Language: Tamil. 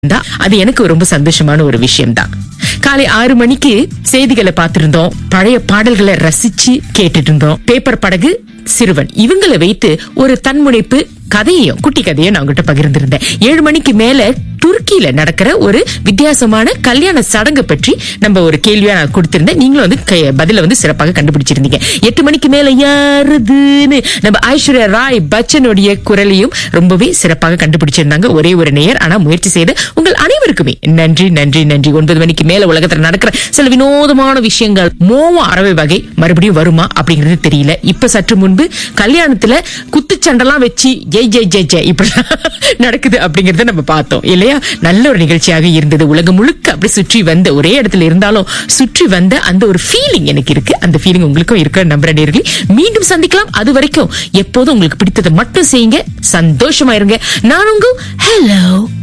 தான் அது எனக்கு ரொம்ப சந்தோஷமான ஒரு விஷயம் தான் காலை ஆறு மணிக்கு செய்திகளை பார்த்திருந்தோம் பழைய பாடல்களை ரசிச்சு கேட்டுட்டு இருந்தோம் பேப்பர் படகு சிறுவன் இவங்களை வைத்து ஒரு தன்முனைப்பு கதையையும் குட்டி கதையும் நான் உங்ககிட்ட பகிர்ந்திருந்தேன் ஏழு மணிக்கு மேல துருக்கியில நடக்கிற ஒரு வித்தியாசமான கல்யாண சடங்கு பற்றி நம்ம ஒரு கேள்வியா நான் கொடுத்திருந்தேன் நீங்களும் வந்து க- பதில வந்து சிறப்பாக கண்டுபிடிச்சிருந்தீங்க எட்டு மணிக்கு மேல யாருதுன்னு நம்ம ஐஸ்வர்யா ராய் பச்சனுடைய குரலையும் ரொம்பவே சிறப்பாக கண்டுபிடிச்சிருந்தாங்க ஒரே ஒரு நேயர் ஆனா முயற்சி செய்த உங்கள் அனைவருக்குமே நன்றி நன்றி நன்றி ஒன்பது மணிக்கு மேல உலகத்துல நடக்கிற சில வினோதமான விஷயங்கள் மோவ அறவை வகை மறுபடியும் வருமா அப்படிங்கிறது தெரியல இப்ப சற்று முன்பு கல்யாணத்துல குத்துச்சண்டெல்லாம் வச்சு ஜெய் ஜெய் ஜெய் ஜெய் இப்படி நடக்குது அப்படிங்கறத நம்ம பார்த்தோம் இல்லையா நல்ல ஒரு நிகழ்ச்சியாக இருந்தது உலகம் முழுக்க அப்படி சுற்றி வந்த ஒரே இடத்துல இருந்தாலும் சுற்றி வந்த அந்த ஒரு ஃபீலிங் எனக்கு இருக்கு அந்த ஃபீலிங் உங்களுக்கும் இருக்க நம்புற நேர்களே மீண்டும் சந்திக்கலாம் அது வரைக்கும் எப்போதும் உங்களுக்கு பிடித்ததை மட்டும் செய்யுங்க சந்தோஷமா இருங்க நான் உங்க ஹலோ